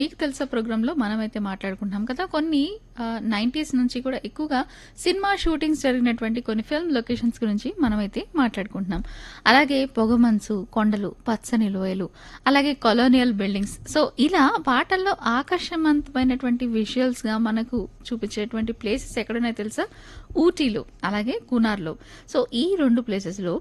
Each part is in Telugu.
మీకు తెలుసా ప్రోగ్రాంలో మనమైతే మాట్లాడుకుంటున్నాం కదా కొన్ని నైంటీస్ నుంచి కూడా ఎక్కువగా సినిమా షూటింగ్స్ జరిగినటువంటి కొన్ని ఫిల్మ్ లొకేషన్స్ గురించి మనమైతే మాట్లాడుకుంటున్నాం అలాగే పొగమంచు కొండలు పచ్చని లోయలు అలాగే కొలోనియల్ బిల్డింగ్స్ సో ఇలా పాటల్లో ఆకర్షవంతమైనటువంటి విజువల్స్ గా మనకు చూపించేటువంటి ప్లేసెస్ ఎక్కడున్నాయో తెలుసా ఊటీలో అలాగే కునార్లో సో ఈ రెండు ప్లేసెస్లో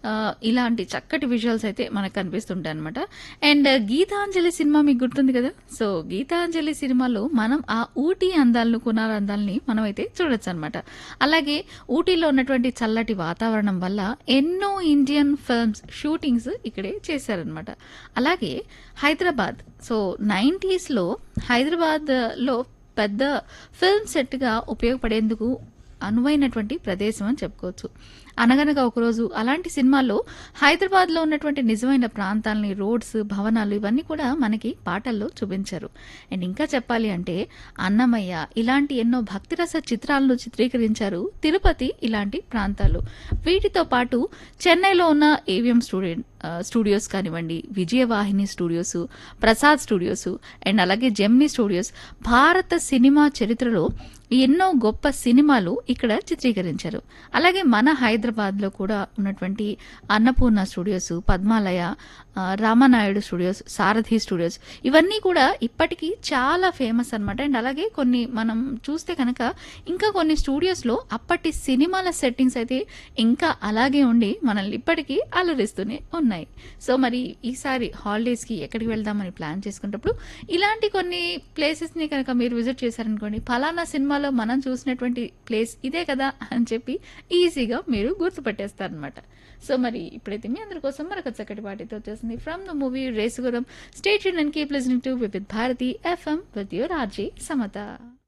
ఇలాంటి చక్కటి విజువల్స్ అయితే మనకు కనిపిస్తుంటాయి అనమాట అండ్ గీతాంజలి సినిమా మీకు గుర్తుంది కదా సో గీతాంజలి సినిమాలో మనం ఆ ఊటీ అందాలను కునార్ అందాలని మనం అయితే చూడొచ్చు అనమాట అలాగే ఊటీలో ఉన్నటువంటి చల్లటి వాతావరణం వల్ల ఎన్నో ఇండియన్ ఫిల్మ్స్ షూటింగ్స్ ఇక్కడే చేశారనమాట అలాగే హైదరాబాద్ సో నైంటీస్లో హైదరాబాద్లో పెద్ద ఫిల్మ్ సెట్గా ఉపయోగపడేందుకు అనువైనటువంటి ప్రదేశం అని చెప్పుకోవచ్చు అనగనగా ఒకరోజు అలాంటి సినిమాల్లో హైదరాబాద్లో ఉన్నటువంటి నిజమైన ప్రాంతాలని రోడ్స్ భవనాలు ఇవన్నీ కూడా మనకి పాటల్లో చూపించారు అండ్ ఇంకా చెప్పాలి అంటే అన్నమయ్య ఇలాంటి ఎన్నో భక్తిరస చిత్రాలను చిత్రీకరించారు తిరుపతి ఇలాంటి ప్రాంతాలు వీటితో పాటు చెన్నైలో ఉన్న ఏవిఎం స్టూడియో స్టూడియోస్ కానివ్వండి Vijayavahini studios Prasad studios and అలాగే జెమ్నీ స్టూడియోస్ భారత సినిమా చరిత్రలో ఎన్నో గొప్ప సినిమాలు ఇక్కడ చిత్రీకరించారు అలాగే మన హైదరాబాద్లో కూడా ఉన్నటువంటి అన్నపూర్ణ స్టూడియోస్ పద్మాలయ ఆ, రామానాయుడు స్టూడియోస్ సారథి స్టూడియోస్ ఇవన్నీ కూడా ఇప్పటికీ చాలా ఫేమస్ అన్నమాట అండ్ అలాగే కొన్ని మనం చూస్తే కనుక ఇంకా కొన్ని స్టూడియోస్లో అప్పటి సినిమాల సెట్టింగ్స్ అయితే ఇంకా అలాగే ఉండి మనల్ని ఇప్పటికీ అలరిస్తూనే ఉన్నాయి సో మరి ఈసారి హాలిడేస్కి ఎక్కడికి వెళ్దామని ప్లాన్ చేసుకున్నప్పుడు ఇలాంటి కొన్ని ప్లేసెస్ని కనుక మీరు విజిట్ చేశారనుకోండి ఫలానా సినిమాలో మనం చూసినటువంటి ప్లేస్ ఇదే కదా అని చెప్పి ఈజీగా మీరు గుర్తుపట్టేస్తారనమాట సో మరి ఇప్పుడైతే మీ అందరి కోసం మరొక చక్కటి పాటితో వచ్చేసింది from the movie Race Gurram state and keep listening to with Bharati FM with your RJ Samata